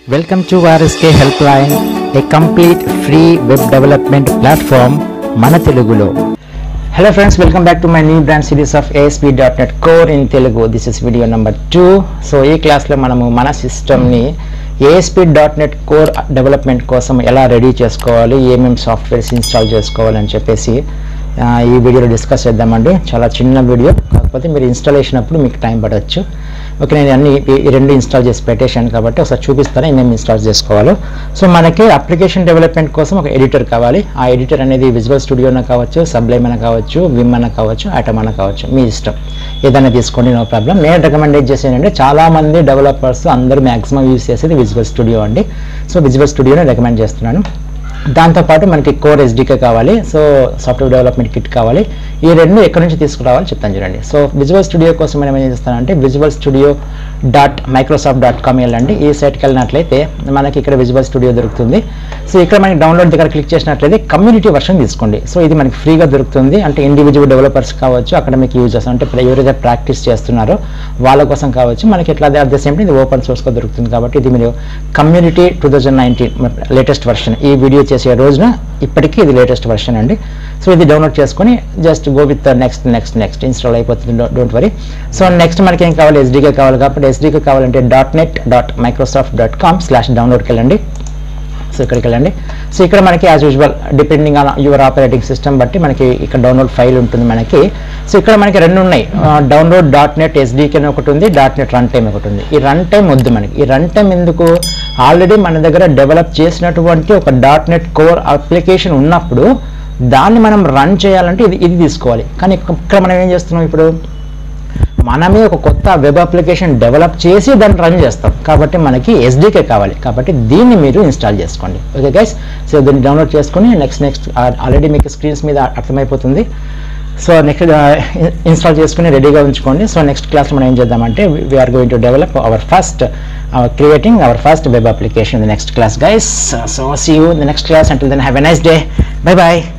Welcome to RSK Helpline, a complete free web development platform మన తెలుగులో hello friends welcome back to my new brand series of ASP dot net core in Telugu this is video number two so ఈ క్లాస్లో మనము మన సిస్టమ్ని ASP dot net core development కోసం ఎలా ready చేసుకోవాలి ఏమేమి సాఫ్ట్వేర్స్ ఇన్స్టాల్ చేసుకోవాలని చెప్పేసి ఆ, ఈ వీడియోలో డిస్కస్ చేద్దామండి చాలా చిన్న వీడియో కాకపోతే మీరు ఇన్స్టాలేషన్ అప్పుడు మీకు టైం పడవచ్చు ఓకే నేను అన్ని ఈ- ఈ రెండు ఇన్స్టాల్ చేసి పెట్టేశాను కాబట్టి ఒకసారి చూపిస్తాను ఏమేమి ఇన్స్టాల్ చేసుకోవాలో సో మనకి అప్లికేషన్ డెవలప్మెంట్ కోసం ఒక ఎడిటర్ కావాలి ఆ ఎడిటర్ అనేది విజువల్ స్టూడియో అన్న కావచ్చు సబ్లైమ్ అన్న కావచ్చు విమ్ అన్న కావచ్చు ఐటమ్ అన్న కావచ్చు మీ ఇష్టం ఏదైనా తీసుకోండి నో ప్రాబ్లం నేను రికమెండ్ చేసేది ఏంటంటే చాలా మంది డెవలపర్స్ అందరూ మ్యాక్సిమం యూస్ చేసేది విజువల్ స్టూడియో అండి సో విజువల్ స్టూడియోనే రికమెండ్ చేస్తున్నాను దాంతోపాటు మనకి కోర్ ఎస్డికే కావాలి సో సాఫ్ట్వేర్ డెవలప్మెంట్ కిట్ కావాలి ఈ రెండు ఎక్కడి నుంచి తీసుకురావాలి చెప్తాను చూడండి సో విజువల్ స్టూడియో కోసం మనం ఏం చేస్తానంటే visual studio dot Microsoft dot com వెళ్ళండి ఈ సైట్కి వెళ్ళినట్లయితే మనకి ఇక్కడ విజువల్ స్టూడియో దొరుకుతుంది సో ఇక్కడ మనకి డౌన్లోడ్ దగ్గర క్లిక్ చేసినట్లయితే కమ్యూనిటీ వర్షన్ తీసుకోండి సో ఇది మనకి ఫ్రీగా దొరుకుతుంది అంటే ఇండివిజువల్ డెవలపర్స్ కావచ్చు అకాడమిక్ యూజర్స్ అంటే ఎవరైతే ప్రాక్టీస్ చేస్తున్నారో వాళ్ళ కోసం కావచ్చు మనకి ఎట్లా అట్ ద సేమ్ టైం ఇది ఓపెన్ సోర్స్గా దొరుకుతుంది కాబట్టి ఇది మీరు community two thousand nineteen latest version ఈ వీడియో చేసే రోజున ఇప్పటికీ ఇది లేటెస్ట్ వర్షన్ అండి సో ఇది డౌన్లోడ్ చేసుకొని just go with next next next install అయిపోతుంది డోంట్ వరీ సో నెక్స్ట్ మనకి ఏం కావాలి ఎస్డీకే కావాలి కాబట్టి ఎస్డీకే కావాలంటే dot net dot Microsoft dot com slash డౌన్లోడ్కి వెళ్ళండి సో ఇక్కడికి వెళ్ళండి సో ఇక్కడ మనకి as usual depending on your operating system బట్టి మనకి ఇక్కడ డౌన్లోడ్ ఫైల్ ఉంటుంది మనకి సో ఇక్కడ మనకి రెండు ఉన్నాయి డౌన్లోడ్ డాట్ నెట్ ఎస్డీకే అని ఒకటి ఉంది డాట్ నెట్ రన్ టైం ఒకటి ఉంది ఈ రన్ టైం వద్దు మనకి ఈ రన్ టైం ఎందుకు ఆల్రెడీ మన దగ్గర డెవలప్ చేసినటువంటి ఒక డాట్ నెట్ కోర్ అప్లికేషన్ ఉన్నప్పుడు దాన్ని మనం రన్ చేయాలంటే ఇది ఇది తీసుకోవాలి కానీ ఇక్కడ మనం ఏం చేస్తున్నాం ఇప్పుడు మనమే ఒక కొత్త వెబ్ అప్లికేషన్ డెవలప్ చేసి దాన్ని రన్ చేస్తాం కాబట్టి మనకి ఎస్డికే కావాలి కాబట్టి దీన్ని మీరు ఇన్స్టాల్ చేసుకోండి ఓకే గైస్ సో దీన్ని డౌన్లోడ్ చేసుకొని నెక్స్ట్ నెక్స్ట్ ఆల్రెడీ మీకు స్క్రీన్స్ మీద అర్థమైపోతుంది సో నెక్స్ట్ ఇన్స్టాల్ చేసుకుని రెడీగా ఉంచుకోండి సో నెక్స్ట్ క్లాస్లో మనం ఏం చేద్దామంటే we're going to develop our first creating our first web application the next class guys so see you the next class until then have a nice day bye bye